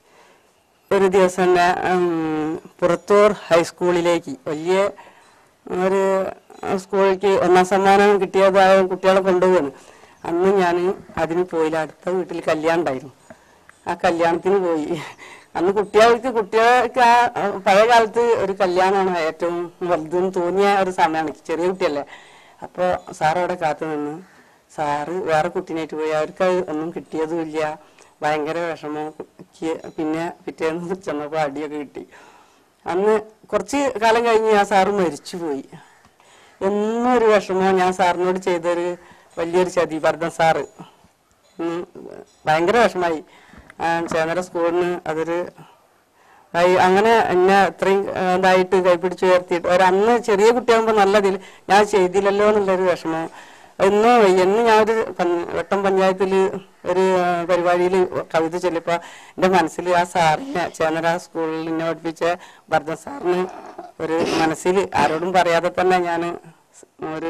ഒരു ദിവസം എന്നെ ഉം, പുറത്തൂർ ഹൈസ്കൂളിലേക്ക് വലിയ ഒരു സ്കൂളിലേക്ക് ഒന്നാം സമ്മാനം കിട്ടിയതായ കുട്ടികളെ കൊണ്ടുപോവാണ് അന്ന് ഞാൻ അതിന് പോയില്ല അടുത്ത വീട്ടിൽ കല്യാണം ഉണ്ടായിരുന്നു ആ കല്യാണത്തിന് പോയി അന്ന് കുട്ടികൾക്ക് കുട്ടികൾക്ക് ആ ആ, പഴയ കാലത്ത് ഒരു കല്യാണമാണ് ഏറ്റവും വലുതെന്ന് തോന്നിയ ഒരു സമയമാണ് ചെറിയ കുട്ടിയല്ലേ അപ്പോൾ സാർ അവിടെ കാത്തു നിന്ന് സാറ് വേറെ കുട്ടീനായിട്ട് പോയി അവർക്ക് അത് ഒന്നും കിട്ടിയതുമില്ല ഭയങ്കര വിഷമം ക്ക് പിന്നെ പിറ്റേന്ന് ചെന്നപ്പോൾ അടിയൊക്കെ കിട്ടി അന്ന് കുറച്ച് കാലം കഴിഞ്ഞ് ആ സാറ് മരിച്ചുപോയി എന്നും ഒരു വിഷമം ഞാൻ സാറിനോട് ചെയ്തൊരു വലിയൊരു ചതി ഭരതൻ സാറ് ഉം, ഭയങ്കര വിഷമായി ചേന്നര സ്കൂളിന് അതൊരു ആയി- അങ്ങനെ എന്നെ അത്രയും ആ, ഇതായിട്ട് കൈപ്പിടിച്ച് ഉയർത്തിയിട്ട് ഒരു അന്ന് ചെറിയ കുട്ടിയാകുമ്പോൾ നല്ലതിൽ ഞാൻ ചെയ്തില്ലല്ലോ എന്നുള്ളൊരു വിഷമം എന്ന് എന്ന് ഞാനൊരു പഞ്ച- വട്ടം പഞ്ചായത്തിൽ ഒരു പരിപാടിയിൽ കവിത ചൊല്ലിയപ്പോൾ എൻ്റെ മനസ്സിൽ ആ സാറിനെ ചേന്നര സ്കൂളിൽ എന്നെ പഠിപ്പിച്ച ഭരതൻ സാറിന് ഒരു മനസ്സിൽ ആരോടും പറയാതെ തന്നെ ഞാൻ ഒരു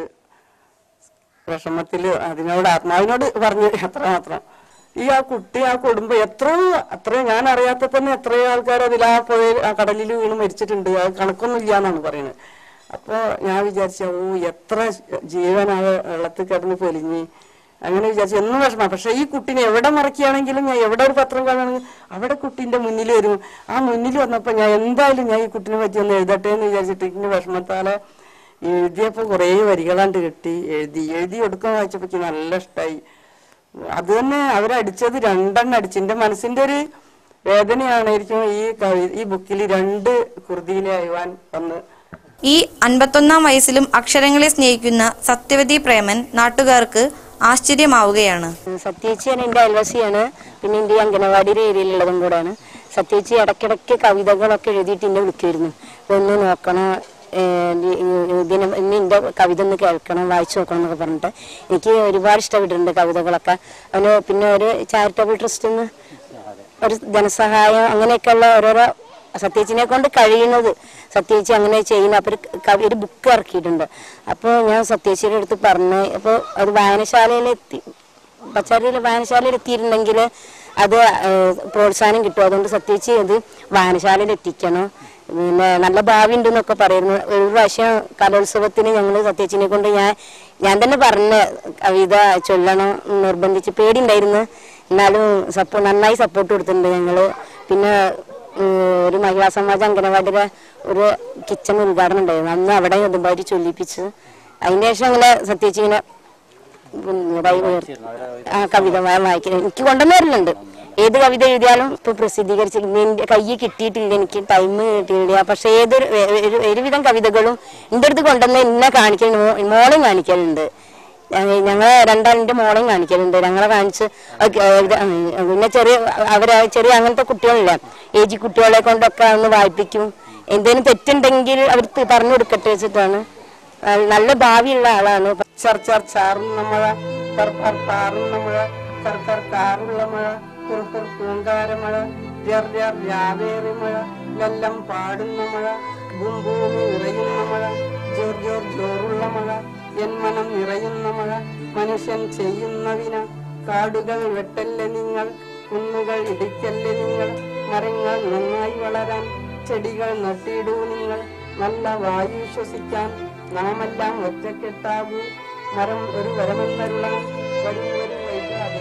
വിഷമത്തില് അതിനോട് ആത്മാവിനോട് പറഞ്ഞു അത്രമാത്രം ഈ ആ കുട്ടി ആ കുടുംബം എത്രയോ അത്രയോ ഞാൻ അറിയാത്ത തന്നെ എത്രയോ ആൾക്കാർ അതിൽ ആ പുഴയിൽ ആ കടലിൽ വീണ് മരിച്ചിട്ടുണ്ട് അത് കണക്കൊന്നും ഇല്ല എന്നാണ് പറയുന്നത് അപ്പൊ ഞാൻ വിചാരിച്ച ഓ എത്ര ജീവൻ ആ വെള്ളത്തിൽ കിടന്ന് പൊലിഞ്ഞ് അങ്ങനെ വിചാരിച്ചു എന്നും വിഷമം പക്ഷെ ഈ കുട്ടീനെ എവിടെ മറക്കുകയാണെങ്കിലും ഞാൻ എവിടെ ഒരു പത്രം കാണുകയാണെങ്കിൽ അവിടെ കുട്ടീന്റെ മുന്നിൽ വരും ആ മുന്നിൽ വന്നപ്പോ ഞാൻ എന്തായാലും ഞാൻ ഈ കുട്ടീനെ പറ്റി ഒന്ന് എഴുതട്ടെ എന്ന് വിചാരിച്ചിട്ട് ഇതിന്റെ വിഷമത്താലെ എഴുതിയപ്പോ കുറേ വരികളാണ്ട് കിട്ടി എഴുതി എഴുതി കൊടുക്കാൻ വായിച്ചപ്പോ എനിക്ക് നല്ല ഇഷ്ടായി അത് തന്നെ അവരടിച്ചത് രണ്ടെണ്ണം അടിച്ചു എന്റെ മനസ്സിന്റെ ഒരു വേദനയാണായിരിക്കും ഈ കവി ഈ ബുക്കിൽ രണ്ട് കുർദിയിലെ അയവാൻ വന്ന് ഈ അൻപത്തൊന്നാം വയസ്സിലും അക്ഷരങ്ങളെ സ്നേഹിക്കുന്ന സത്യവതി പ്രേമൻ നാട്ടുകാർക്ക് ആശ്ചര്യമാവുകയാണ് സത്യേച്ചിയാണ് എൻ്റെ അയൽവാസിയാണ് പിന്നെ എൻ്റെ ഈ അംഗനവാടിയുടെ ഏരിയയിലുള്ളതും കൂടെയാണ് സത്യേച്ചി ഇടയ്ക്കിടയ്ക്ക് കവിതകളൊക്കെ എഴുതിയിട്ട് എന്നെ വിളിക്കുമായിരുന്നു ഒന്ന് നോക്കണം ഏഹ് ഈ- ഈ- ഇതിന് ഇന്ന് എൻ്റെ കവിത ഒന്ന് കേൾക്കണം വായിച്ചു നോക്കണം എന്നൊക്കെ പറഞ്ഞിട്ട് എനിക്ക് ഒരുപാട് ഇഷ്ടപ്പെട്ടിട്ടുണ്ട് കവിതകളൊക്കെ അവന് പിന്നെ ഒരു ചാരിറ്റബിൾ ട്രസ്റ്റ് ഒരു ധനസഹായം അങ്ങനെയൊക്കെയുള്ള ഓരോരോ സത്യേച്ചിനെ കൊണ്ട് കഴിയുന്നത് സത്യേച്ചി അങ്ങനെ ചെയ്യുന്ന അപ്പോൾ ഒരു കവി ഒരു ബുക്ക് ഇറക്കിയിട്ടുണ്ട് അപ്പോൾ ഞാൻ സത്യേച്ചിയുടെ അടുത്ത് പറഞ്ഞു അപ്പോൾ അത് വായനശാലയിലെത്തി പച്ചാരിയിലെ വായനശാലയിൽ എത്തിയിട്ടുണ്ടെങ്കിൽ അത് ഏഹ്, പ്രോത്സാഹനം കിട്ടും അതുകൊണ്ട് സത്യേച്ചി അത് വായനശാലയിൽ എത്തിക്കണം പിന്നെ നല്ല ഭാവി ഉണ്ടെന്നൊക്കെ പറയുന്നു ഒരു പ്രാവശ്യം കലോത്സവത്തിന് ഞങ്ങൾ സത്യേച്ചിനെ കൊണ്ട് ഞാൻ ഞാൻ തന്നെ പറഞ്ഞ കവിത ചൊല്ലണം എന്ന് നിർബന്ധിച്ച് പേടിയുണ്ടായിരുന്നു എന്നാലും സപ്പോ നന്നായി സപ്പോർട്ട് കൊടുത്തിട്ടുണ്ട് ഞങ്ങള് പിന്നെ ഉം, ഒരു മഹിളാ സമാജ അംഗനവാടിയുടെ ഒരു കിച്ചൺ ഉദ്ഘാടനം ഉണ്ടായിരുന്നു അന്ന് അവിടെ ഇതുമാതിരി ചൊല്ലിപ്പിച്ച് അതിന് ശേഷം അങ്ങനെ സത്യേച്ചി ഇങ്ങനെ ഉം, ഇതായി ഉയർത്തി. ആ കവിത വായിക്കുന്നത് എനിക്ക് കൊണ്ടുവന്ന് തരുന്നുണ്ട് ഏത് കവിത എഴുതിയാലും ഇപ്പൊ പ്രസിദ്ധീകരിച്ച് എന്റെ കയ്യിൽ കിട്ടിയിട്ടില്ല എനിക്ക് ടൈം കിട്ടിയില്ല പക്ഷെ ഏതൊരു ഒരു- ഒരു- ഒരുവിധം കവിതകളും എൻ്റെ അടുത്ത് കൊണ്ടുവന്ന് എന്നെ കാണിക്കൽ മോളും കാണിക്കലുണ്ട് ഞങ്ങ- ഞങ്ങളെ രണ്ടാളിന്റെ മോളെയും കാണിക്കലുണ്ട് ഞങ്ങളെ കാണിച്ച് അത് എഴുത- ഉം, പിന്നെ ചെറിയ അവരെ ചെറിയ അങ്ങനത്തെ കുട്ടികളില്ല ഏജ് കുട്ടികളെ കൊണ്ടൊക്കെ ഒന്ന് വായിപ്പിക്കും എന്തെങ്കിലും തെറ്റുണ്ടെങ്കിൽ അവർക്ക് പറഞ്ഞു കൊടുക്കട്ടെ വെച്ചിട്ടാണ് ആ, നല്ല ഭാവിയുള്ള ആളാണ് ചർ ചർ ചാറുന്ന മഴ കർ കർ പാറുന്ന മഴ കർ കർ കാറുള്ള മഴ കുർ കുർ പൂങ്കാര മഴ ജർ ജർ രാവേറി മഴ ലല്ലം പാടുന്ന മഴ ഭൂം ഭൂമി നിറയുന്ന മഴ ജോർ ജോർ ജോറുള്ള മഴ എൻ മനം നിറയുന്ന മഴ മനുഷ്യൻ ചെയ്യുന്ന വിന കാടുകൾ വെട്ടല്ലേ നിങ്ങൾ കുന്നുകൾ ഇടിക്കല്ലേ നിങ്ങൾ മരങ്ങൾ നന്നായി വളരാൻ ചെടികൾ നട്ടിടൂ നിങ്ങൾ നല്ല വായു ശ്വസിക്കാൻ നാമെല്ലാം ഒറ്റക്കെട്ടാകൂ മരം ഒരു വരമെന്നരുളാൻ വരും ഒരു വൈകാതെ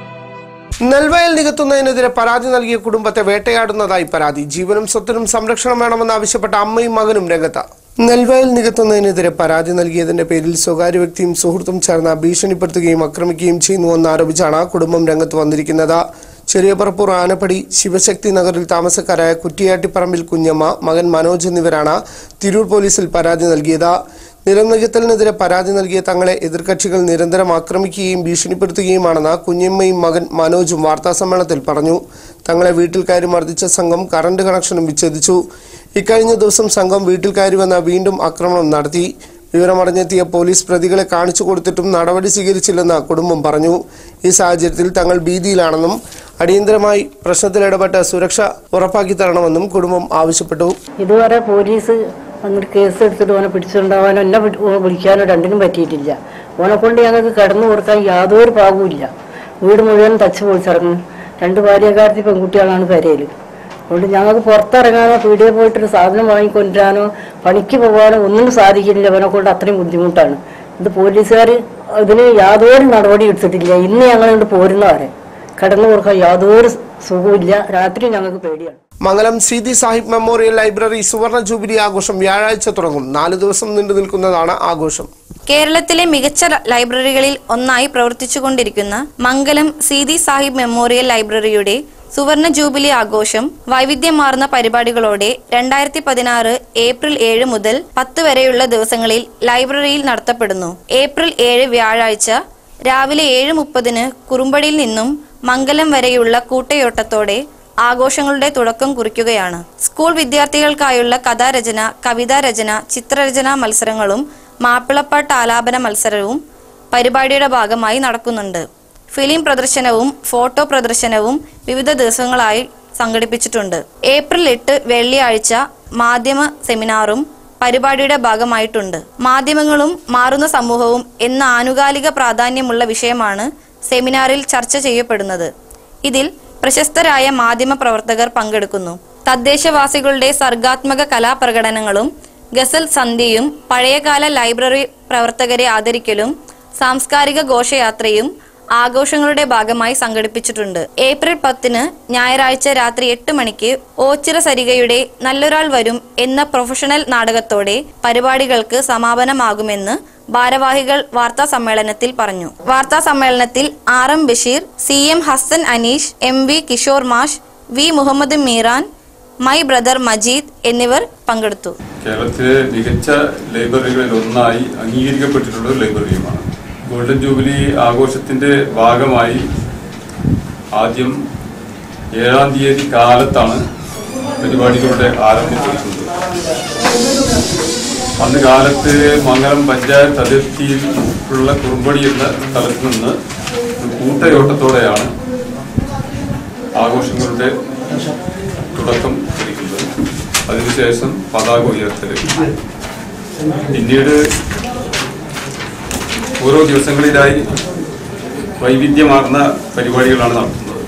നെൽവയൽ നികത്തുന്നതിനെതിരെ പരാതി നൽകിയ കുടുംബത്തെ വേട്ടയാടുന്നതായി പരാതി ജീവനും സ്വത്തിനും സംരക്ഷണം വേണമെന്നാവശ്യപ്പെട്ട അമ്മയും മകനും രംഗത്ത് നെൽവയൽ നികത്തുന്നതിനെതിരെ പരാതി നൽകിയതിന്റെ പേരിൽ സ്വകാര്യ വ്യക്തിയും സുഹൃത്തും ചേർന്ന് ഭീഷണിപ്പെടുത്തുകയും ആക്രമിക്കുകയും ചെയ്യുന്നുവെന്ന് ആരോപിച്ചാണ് കുടുംബം രംഗത്ത് വന്നിരിക്കുന്നത് ചെറിയ പറപ്പൂർ ആനപ്പടി ശിവശക്തി നഗറിൽ താമസക്കാരായ കുറ്റിയാട്ടിപ്പറമ്പിൽ കുഞ്ഞമ്മ മകൻ മനോജ് എന്നിവരാണ് തിരൂർ പോലീസിൽ പരാതി നൽകിയത് നിലനികത്തലിനെതിരെ പരാതി നൽകിയ തങ്ങളെ എതിർകക്ഷികൾ നിരന്തരം ആക്രമിക്കുകയും ഭീഷണിപ്പെടുത്തുകയുമാണെന്ന് കുഞ്ഞമ്മയും മകൻ മനോജും വാർത്താസമ്മേളനത്തിൽ പറഞ്ഞു തങ്ങളെ വീട്ടിൽ കയറി മർദ്ദിച്ച സംഘം കറണ്ട് കണക്ഷനും വിച്ഛേദിച്ചു ഇക്കഴിഞ്ഞ ദിവസം സംഘം വീട്ടിൽ കയറി വന്ന വീണ്ടും ആക്രമണം നടത്തി വിവരമറിഞ്ഞെത്തിയ പോലീസ് പ്രതികളെ കാണിച്ചു കൊടുത്തിട്ടും നടപടി സ്വീകരിച്ചില്ലെന്ന് കുടുംബം പറഞ്ഞു ഈ സാഹചര്യത്തിൽ തങ്ങൾ ഭീതിയിലാണെന്നും അടിയന്തരമായി പ്രശ്നത്തിൽ ഇടപെട്ട് സുരക്ഷ ഉറപ്പാക്കി തരണമെന്നും കുടുംബം ആവശ്യപ്പെട്ടു ഇതുവരെ പോലീസ് വന്നിട്ട് കേസ് എടുത്തിട്ട് ഓനെ പിടിച്ചിട്ടുണ്ടാവാനോ എന്നെ വിളി- ഓ- വിളിക്കാനോ രണ്ടിനും പറ്റിയിട്ടില്ല ഓനെ കൊണ്ട് ഞങ്ങൾക്ക് കടന്നു കൊടുക്കാൻ യാതൊരു പാകവുമില്ല വീട് മുഴുവൻ തച്ച് പൊളിച്ചിറങ്ങും രണ്ട് ഭാര്യക്കാരത്തി പെൺകുട്ടികളാണ് പെരയിൽ അതുകൊണ്ട് ഞങ്ങൾക്ക് പുറത്തിറങ്ങാനോ പീടിയെ പോയിട്ടൊരു സാധനം വാങ്ങിക്കൊണ്ടുവരാനോ പണിക്ക് പോകാനോ ഒന്നും സാധിക്കില്ല അവനെ കൊണ്ട് അത്രയും ബുദ്ധിമുട്ടാണ് ഇത് പോലീസുകാർ ഇതിന് യാതൊരു നടപടി എടുത്തിട്ടില്ല ഇന്ന് ഞങ്ങൾ ഇങ്ങോട്ട് പോരുന്നവരെ കടന്നു കൊടുക്കാൻ യാതൊരു സുഖമില്ല രാത്രി ഞങ്ങൾക്ക് പേടിയാണ് മംഗലം സീതി സാഹിബ് മെമ്മോറിയൽ ലൈബ്രറി സുവർണ ജൂബിലി ആഘോഷം വ്യാഴാഴ്ച തുടങ്ങും നാല് ദിവസം നീണ്ടു നിൽക്കുന്നതാണ് ആഘോഷം കേരളത്തിലെ മികച്ച ല- ലൈബ്രറികളിൽ ഒന്നായി പ്രവർത്തിച്ചുകൊണ്ടിരിക്കുന്ന മംഗലം സീതി സാഹിബ് മെമ്മോറിയൽ ലൈബ്രറിയുടെ സുവർണ ജൂബിലി ആഘോഷം വൈവിധ്യമാർന്ന പരിപാടികളോടെ രണ്ടായിരത്തി പതിനാറ് ഏപ്രിൽ ഏഴ് മുതൽ പത്ത് വരെയുള്ള ദിവസങ്ങളിൽ ലൈബ്രറിയിൽ നടത്തപ്പെടുന്നു ഏപ്രിൽ ഏഴ് വ്യാഴാഴ്ച രാവിലെ ഏഴ് മുപ്പതിന് കുറുമ്പടിയിൽ നിന്നും മംഗലം വരെയുള്ള കൂട്ടയോട്ടത്തോടെ ആഘോഷങ്ങളുടെ തുടക്കം കുറിക്കുകയാണ് സ്കൂൾ വിദ്യാർത്ഥികൾക്കായുള്ള കഥാരചന കവിതാരചന ചിത്രരചനാ മത്സരങ്ങളും മാപ്പിളപ്പാട്ട് ആലാപന മത്സരവും പരിപാടിയുടെ ഭാഗമായി നടക്കുന്നുണ്ട് ഫിലിം പ്രദർശനവും ഫോട്ടോ പ്രദർശനവും വിവിധ ദിവസങ്ങളായി സംഘടിപ്പിച്ചിട്ടുണ്ട് ഏപ്രിൽ എട്ട് വെള്ളിയാഴ്ച മാധ്യമ സെമിനാറും പരിപാടിയുടെ ഭാഗമായിട്ടുണ്ട് മാധ്യമങ്ങളും മാറുന്ന സമൂഹവും എന്ന ആനുകാലിക പ്രാധാന്യമുള്ള വിഷയമാണ് സെമിനാറിൽ ചർച്ച ചെയ്യപ്പെടുന്നത് ഇതിൽ പ്രശസ്തരായ മാധ്യമ പ്രവർത്തകർ പങ്കെടുക്കുന്നു തദ്ദേശവാസികളുടെ സർഗാത്മക കലാപ്രകടനങ്ങളും ഗസൽ സന്ധ്യയും പഴയകാല ലൈബ്രറി പ്രവർത്തകരെ ആദരിക്കലും സാംസ്കാരിക ഘോഷയാത്രയും ആഘോഷങ്ങളുടെ ഭാഗമായി സംഘടിപ്പിച്ചിട്ടുണ്ട് ഏപ്രിൽ പത്തിന് ഞായറാഴ്ച രാത്രി എട്ട് മണിക്ക് ഓച്ചിറ സരികയുടെ നല്ലൊരാൾ വരും എന്ന പ്രൊഫഷണൽ നാടകത്തോടെ പരിപാടികൾക്ക് സമാപനമാകുമെന്ന് ഭാരവാഹികൾ വാർത്താ സമ്മേളനത്തിൽ പറഞ്ഞു വാർത്താ സമ്മേളനത്തിൽ R M Basheer C M Hassan Aneesh M V Kishore മാഷ് V Muhammad Meeran my brother Majeed എന്നിവർ പങ്കെടുത്തു കേരളത്തിലെ മികച്ച ലൈബ്രറികളിൽ ഒന്നായി അംഗീകരിക്കപ്പെട്ടിട്ടുള്ള ഒരു ലൈബ്രറിയുമാണ് ഗോൾഡൻ ജൂബിലി ആഘോഷത്തിന്റെ ഭാഗമായി ആദ്യം ഏഴാം തീയതി കാലത്താണ് പരിപാടികളുടെ ആരംഭിച്ചിരിക്കുന്നത് അന്ന് കാലത്ത് മംഗലം പഞ്ചായത്ത് അതിർത്തിയിലുള്ള കുറുമ്പടി എന്ന സ്ഥലത്ത് നിന്ന് ഒരു കൂട്ടയോട്ടത്തോടെയാണ് ആഘോഷങ്ങളുടെ തുടക്കം കുറിക്കുന്നത് അതിനുശേഷം പതാക ഉയർത്തൽ പിന്നീട് ഓരോ ദിവസങ്ങളിലായി വൈവിധ്യമാർന്ന പരിപാടികളാണ് നടത്തുന്നത്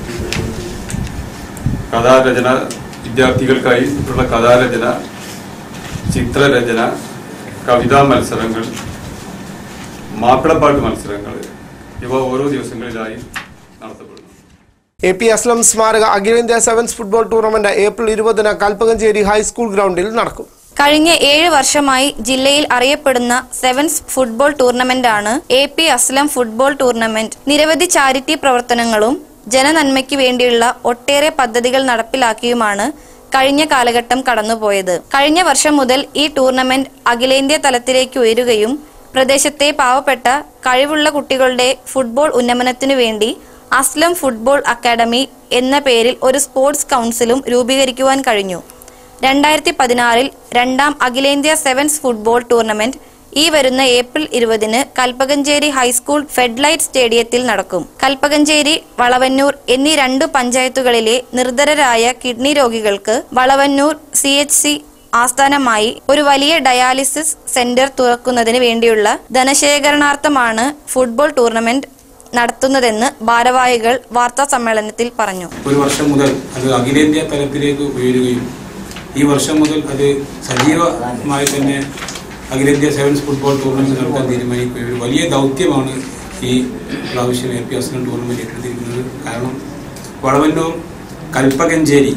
കഥാരചന വിദ്യാർത്ഥികൾക്കായി ഉള്ള കഥാരചന ചിത്രരചന കവിതാ മത്സരങ്ങൾ മാപ്പിളപ്പാട്ട് മത്സരങ്ങൾ ഇവ ഓരോ ദിവസങ്ങളിലായി നടത്തപ്പെടുന്നു എ പി അസ്ലം സ്മാരക അഖിലേന്ത്യാ സെവൻസ് ഫുട്ബോൾ ടൂർണമെന്റ് ഏപ്രിൽ ഇരുപതിന് കൽപ്പകഞ്ചേരി ഹൈസ്കൂൾ ഗ്രൗണ്ടിൽ നടക്കും കഴിഞ്ഞ ഏഴ് വർഷമായി ജില്ലയിൽ അറിയപ്പെടുന്ന സെവൻസ് ഫുട്ബോൾ ടൂർണമെന്റാണ് A P Aslam football tournament നിരവധി ചാരിറ്റി പ്രവർത്തനങ്ങളും ജനനന്മയ്ക്ക് വേണ്ടിയുള്ള ഒട്ടേറെ പദ്ധതികൾ നടപ്പിലാക്കിയുമാണ് കഴിഞ്ഞ കാലഘട്ടം കടന്നുപോയത് കഴിഞ്ഞ വർഷം മുതൽ ഈ ടൂർണമെന്റ് അഖിലേന്ത്യാ തലത്തിലേക്ക് ഉയരുകയും പ്രദേശത്തെ പാവപ്പെട്ട കഴിവുള്ള കുട്ടികളുടെ ഫുട്ബോൾ ഉന്നമനത്തിനു വേണ്ടി അസ്ലം ഫുട്ബോൾ അക്കാദമി എന്ന പേരിൽ ഒരു സ്പോർട്സ് കൗൺസിലും രൂപീകരിക്കുവാൻ കഴിഞ്ഞു രണ്ടായിരത്തി പതിനാറിൽ രണ്ടാം അഖിലേന്ത്യാ സെവൻസ് ഫുട്ബോൾ ടൂർണമെന്റ് ഈ വരുന്ന ഏപ്രിൽ ഇരുപതിന് കൽപ്പകഞ്ചേരി ഹൈസ്കൂൾ ഫെഡ്ലൈറ്റ് സ്റ്റേഡിയത്തിൽ നടക്കും കൽപ്പകഞ്ചേരി വളവന്നൂർ എന്നീ രണ്ട് പഞ്ചായത്തുകളിലെ നിർധരരായ കിഡ്നി രോഗികൾക്ക് വളവന്നൂർ സി എച്ച് സി ആസ്ഥാനമായി ഒരു വലിയ ഡയാലിസിസ് സെന്റർ തുറക്കുന്നതിന് വേണ്ടിയുള്ള ധനശേഖരണാർത്ഥമാണ് ഫുട്ബോൾ ടൂർണമെന്റ് നടത്തുന്നതെന്ന് ഭാരവാഹികൾ വാർത്താ സമ്മേളനത്തിൽ പറഞ്ഞു ഒരു വർഷം മുതൽ അത് അഖിലേന്ത്യാ തലത്തിലേക്ക് ഉയരുകയും ഈ വർഷം മുതൽ അത് സജീവമായി തന്നെ അഖിലേന്ത്യാ സെവൻസ് ഫുട്ബോൾ ടൂർണമെന്റ് നടത്താൻ തീരുമാനിക്കുകയും ഒരു വലിയ ദൗത്യമാണ് ഈ പ്രാവശ്യം എ പി അസ്ലം ടൂർണമെന്റ് ഏറ്റെടുത്തിരിക്കുന്നത് കാരണം വളവന്നൂർ കൽപ്പകഞ്ചേരി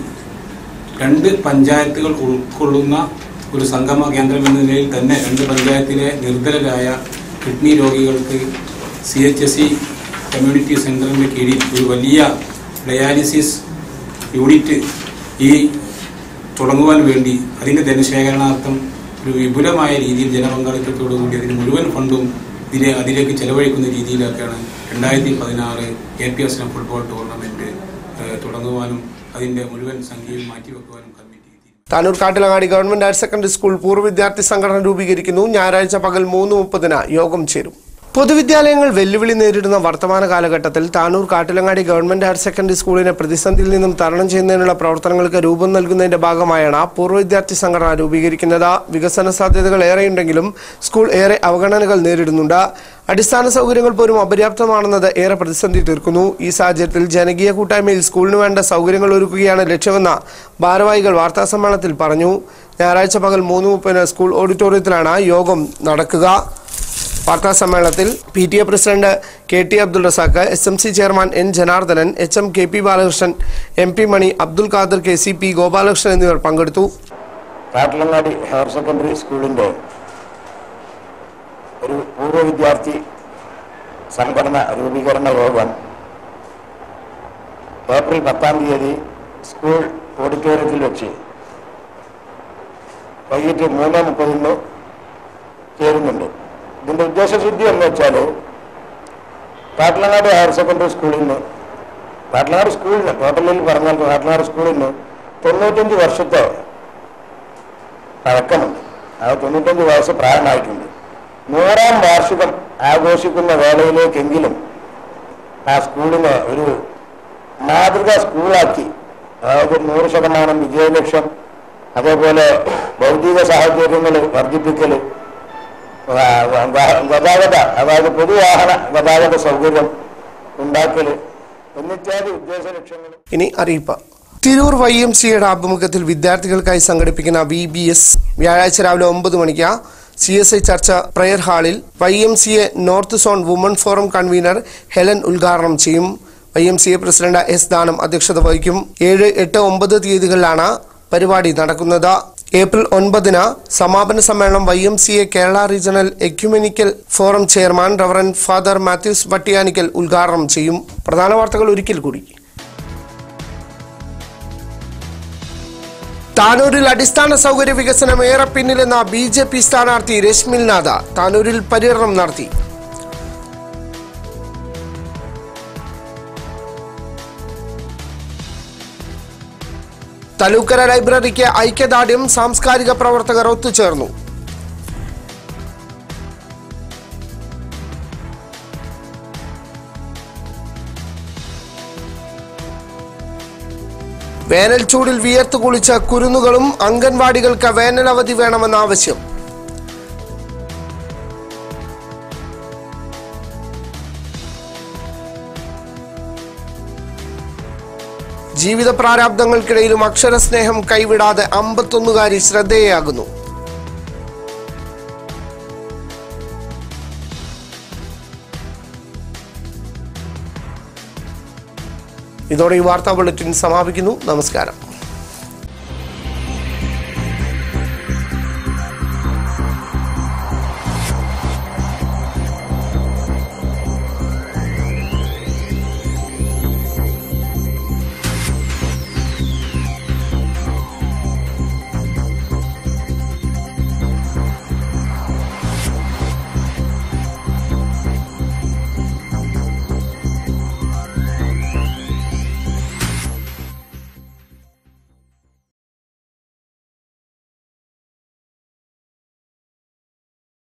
രണ്ട് പഞ്ചായത്തുകൾ ഉൾക്കൊള്ളുന്ന ഒരു സംഗമ കേന്ദ്രം എന്ന നിലയിൽ തന്നെ രണ്ട് പഞ്ചായത്തിലെ നിർധരരായ കിഡ്നി രോഗികൾക്ക് C H S C community സെൻ്ററിൻ്റെ കീഴിൽ ഒരു വലിയ ഡയാലിസിസ് യൂണിറ്റ് ഈ തുടങ്ങുവാൻ വേണ്ടി അതിൻ്റെ ധനശേഖരണാർത്ഥം ഒരു വിപുലമായ രീതിയിൽ ജനപങ്കാളിത്തത്തോടു കൂടി അതിന് മുഴുവൻ ഫണ്ടും ഇതിലെ അതിലേക്ക് ചെലവഴിക്കുന്ന രീതിയിലൊക്കെയാണ് രണ്ടായിരത്തി പതിനാറ് A P S M football tournament തുടങ്ങുവാനും അതിൻ്റെ മുഴുവൻ സംഖ്യയും മാറ്റിവെക്കുവാനും committee Tanur Kattilangadi government higher secondary school പൂർവ്വ വിദ്യാർത്ഥി സംഘടന രൂപീകരിക്കുന്നു ഞായറാഴ്ച പകൽ മൂന്ന് മുപ്പതിന് യോഗം ചേരും പൊതുവിദ്യാലയങ്ങൾ വെല്ലുവിളി നേരിടുന്ന വർത്തമാന കാലഘട്ടത്തിൽ Tanur Kattilangadi government higher secondary സ്കൂളിനെ പ്രതിസന്ധിയിൽ നിന്നും തരണം ചെയ്യുന്നതിനുള്ള പ്രവർത്തനങ്ങൾക്ക് രൂപം നൽകുന്നതിന്റെ ഭാഗമായാണ് പൂർവ്വ വിദ്യാർത്ഥി സംഘടന രൂപീകരിക്കുന്നത് വികസന സാധ്യതകൾ ഏറെയുണ്ടെങ്കിലും സ്കൂൾ ഏറെ അവഗണനകൾ നേരിടുന്നുണ്ട് അടിസ്ഥാന സൗകര്യങ്ങൾ പോലും അപര്യാപ്തമാണെന്നത് ഏറെ പ്രതിസന്ധി തീർക്കുന്നു ഈ സാഹചര്യത്തിൽ ജനകീയ കൂട്ടായ്മയിൽ സ്കൂളിന് വേണ്ട സൗകര്യങ്ങൾ ഒരുക്കുകയാണ് ലക്ഷ്യമെന്ന് ഭാരവാഹികൾ വാർത്താസമ്മേളനത്തിൽ പറഞ്ഞു ഞായറാഴ്ച പകൽ മൂന്ന് മുപ്പതിന് സ്കൂൾ ഓഡിറ്റോറിയത്തിലാണ് യോഗം നടക്കുക വാർത്താ സമ്മേളനത്തിൽ P T A president K T Abdul Razak S M C chairman N Janardanan H M K P Balakrishnan M P Mani Abdul Khader K C P Gopalakrishnan എന്നിവർ പങ്കെടുത്തു കാട്ടിലങ്ങാടി ഹയർ സെക്കൻഡറി സ്കൂളിൻ്റെ ഒരു പൂർവ്വ വിദ്യാർത്ഥി സംഘടന രൂപീകരണ യോഗം ഏപ്രിൽ പത്താം തീയതി സ്കൂൾ ഓഡിറ്റോറിയത്തിൽ വെച്ച് വൈകിട്ട് മൂന്ന് മുപ്പതിന് ചേരുന്നുണ്ട് ഇതിൻ്റെ ഉദ്ദേശശുദ്ധി എന്ന് വെച്ചാൽ കാട്ടിലങ്ങാട് ഹയർ സെക്കൻഡറി സ്കൂളിൽ നിന്ന് കാട്ടിലങ്ങാട് സ്കൂളിന് ടോട്ടലിൽ പറഞ്ഞാൽ കാട്ടിലങ്ങാട് സ്കൂളിൽ നിന്ന് തൊണ്ണൂറ്റഞ്ച് വർഷത്തെ പഴക്കമുണ്ട് അത് തൊണ്ണൂറ്റഞ്ച് വയസ്സ് പ്രായമായിട്ടുണ്ട് നൂറാം വാർഷികം ആഘോഷിക്കുന്ന വേളയിലേക്കെങ്കിലും ആ സ്കൂളിനെ ഒരു മാതൃകാ സ്കൂളാക്കി അതായത് നൂറ് ശതമാനം വിജയലക്ഷ്യം അതേപോലെ ഭൗതിക സാഹചര്യങ്ങൾ വർദ്ധിപ്പിക്കൽ ഗതാഗത അതായത് പൊതുവാഹന ഗതാഗത സൗകര്യം ഉണ്ടാക്കൽ എന്നിത്യാദി ഉദ്ദേശ ലക്ഷ്യങ്ങൾ ഇനി അറിയിപ്പ് തിരൂർ വൈ എം സിയുടെ ആഭിമുഖ്യത്തിൽ വിദ്യാർത്ഥികൾക്കായി സംഘടിപ്പിക്കുന്ന വി ബി എസ് വ്യാഴാഴ്ച രാവിലെ ഒമ്പത് മണിക്ക് C S I church prayer ഹാളിൽ Y M C A north zone woman forum convener Helen ഉദ്ഘാടനം ചെയ്യും Y M C A president S Danam അധ്യക്ഷത വഹിക്കും ഏഴ് എട്ട് ഒമ്പത് തീയതികളിലാണ് പരിപാടി നടക്കുന്നത് ഏപ്രിൽ ഒൻപതിന് സമാപന സമ്മേളനം Y M C A Kerala regional ecumenical forum chairman reverend father Mathews Vattiyanikkal ഉദ്ഘാടനം ചെയ്യും പ്രധാന വാർത്തകൾ ഒരിക്കൽ കൂടി താനൂരിൽ അടിസ്ഥാന സൗകര്യ വികസനം ഏറെ പിന്നിലെന്ന ബി ജെ പി സ്ഥാനാർത്ഥി രശ്മിൽ നാഥ താനൂരിൽ പര്യടനം നടത്തി തലൂക്കര ലൈബ്രറിക്ക് ഐക്യദാർഢ്യം സാംസ്കാരിക പ്രവർത്തകർ ഒത്തുചേർന്നു വേനൽ ചൂടിൽ വിയർത്തു കുളിച്ച കുരുന്നുകളും അംഗൻവാടികൾക്ക് വേനൽ അവധി വേണമെന്ന ആവശ്യം ജീവിത പ്രാരാബ്ദങ്ങൾക്കിടയിലും അക്ഷരസ്നേഹം കൈവിടാതെ അമ്പത്തൊന്നുകാരി ശ്രദ്ധേയയാകുന്നു ഇതോടെ ഈ വാർത്താ ബുള്ളറ്റിൻ സമാപിക്കുന്നു നമസ്കാരം